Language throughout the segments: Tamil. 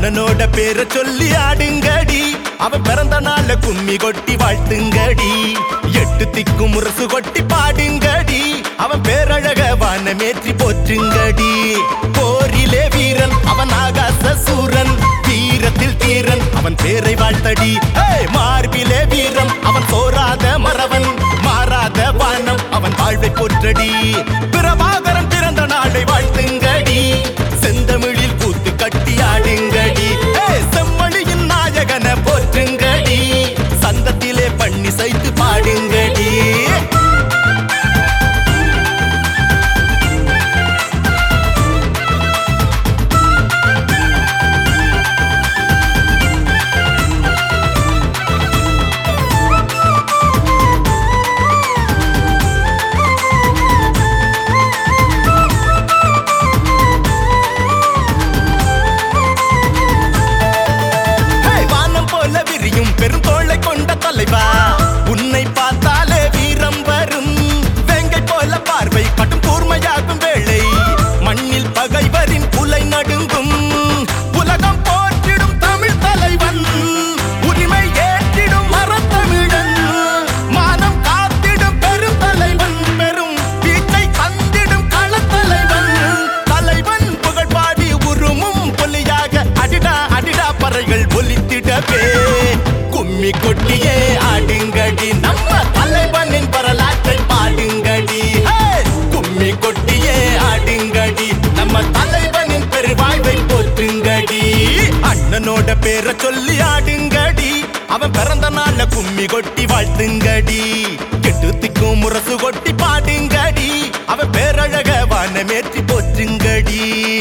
அண்ணனோட பேரை சொல்லி ஆடுங்கடி அவன் பிறந்த நாள்ல கும்மி கொட்டி வாழ்த்துங்கடி எட்டு திக்கும் முரசு கொட்டி பாடுங்கடி அவன் பேரழக வானமேற்றி போற்றுங்கடி போரிலே வீரன் அவன் ஆகாச சூரன் வீரத்தில் தீரன் அவன் பேரை வாழ்த்தடி ஏய், மார்பிலே வீரம் அவன் சோராத மறவன் மாறாத வானம் அவன் வாழ்வை போற்றடி பிரபாகரன் பிறந்த நாளை வாழ்த்துங்கடி செந்தமிழில் கூத்து கட்டி ஆடுங்கடி ஏய், செம்மொழியின் நாயகன போற்றுங்கடி சந்தத்திலே பண்ணி சைத்து பாடுங்கடி ஹேய், வானம் போல விரியும் பெரும் தோளை கொண்ட தலைவா உன்னை பார்த்தாலே வீரம் வரும் வெங்கை போல பார்வை கட்டும் கூர்மையாகும் வேளை மண்ணில் பகைவரின் புலை நடுங்கும் உலகம் போற்றிடும் தமிழ் தலைவன் உரிமை ஏற்றிடும் மரத்தமிழன் மானம் காத்திடும் பெரும் தலைவன் பெரும் வீச்சை தந்திடும் களத்தலைவன் தலைவன் புகழ் பாடி உருமும் பொலியாக அடிடா அடிடா பறைகள் ஒலித்திடவே கும்மி கொட்டியே ஆடுங்கடி நம்ம தலைவனின் வரலாற்றை பாடுங்கடி ஹே! கும்மி கொட்டியே ஆடுங்கடி நம்ம தலைவனின் பெருவாழ்வை போற்றுங்கடி அண்ணனோட பேரை சொல்லி ஆடுங்கடி அவன் பிறந்த நாள்ல கும்மி கொட்டி வாழ்த்துங்கடி கெட்டு திக்கும் முரசு கொட்டி பாடுங்கடி அவன் பேரழக வானமேற்றி போற்றுங்கடி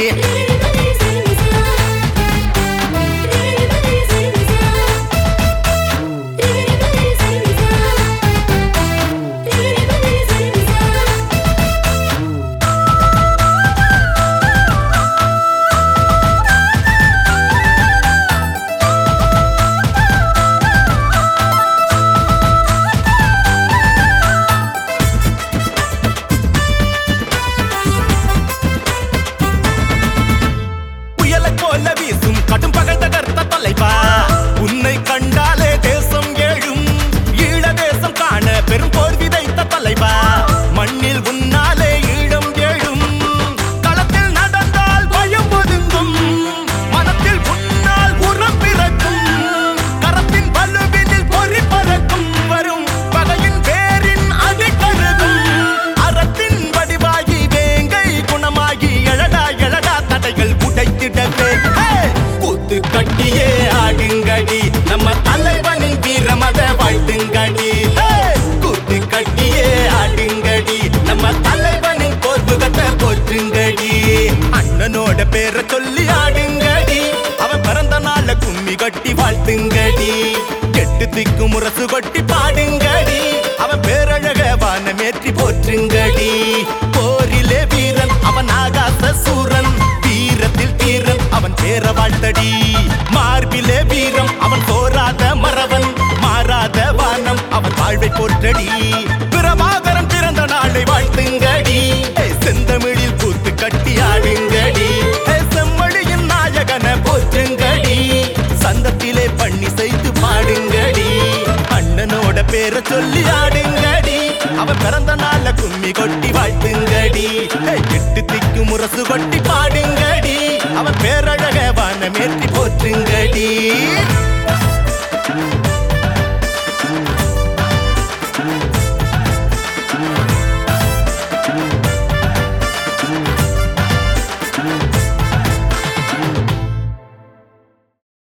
புயலை போல வீசும் கடும் பகல் தகர்த்த தலைவா உன்னை கண்டாலே தேசம் எழும் ஈழ தேசம் காண பெரும் போர் விதைத்த தலைவா மண்ணில் உன்னாலே ஈழம் எழும் களத்தில் நடந்தால் பயம் ஒதுங்கும் மனத்தில் உன்னால் உரம் பிறக்கும் கரத்தின் வலுவினில் பொறி பறக்கும் வரும் பகையின் வேரின் அடி கருதும் அறத்தின் வடிவாகி வேங்கை குணமாகி எழடா எழடா தடைகள் உடைத்திடவே ஹே! கூத்து கட்டியே ஆடுங்கடி நம்ம தலைவனின் வீரமத வாழ்த்துங்கடி ஹே! கூத்து கட்டியே ஆடுங்கடி நம்ம தலைவனின் போர்வுகத்தை போற்றுங்கடி அண்ணனோட பேரை சொல்லி ஆடுங்கடி அவன் பிறந்த நாள்ல கும்மி கட்டி வாழ்த்துங்கடி கெட்டு திக்கு முரசு கொட்டி பாடுங்கடி அவன் பேரழக வானமேற்றி போற்றுங்கடி போரிலே வீரன் அவன் ஆகாச சூரன் வீரத்தில் தீரன் அவன் பேர வாழ்த்தடி மார்பிலே வீரம் அவன் சோராத மறவன் மாறாத வானம் அவன் வாழ்வை போற்றடி பிரபாகரன் பிறந்த நாளை வாழ்த்துங்கடி ஏய், செந்தமிழில் கூத்து கட்டி ஆடுங்கடி ஏய், செம்மொழியின் நாயகன போற்றுங்கடி சந்தத்திலே பண்ணி செய்து பாடுங்கடி அண்ணனோட பேரை சொல்லி ஆடுங்கடி அவன் பிறந்த நாள்ல கும்மி கொட்டி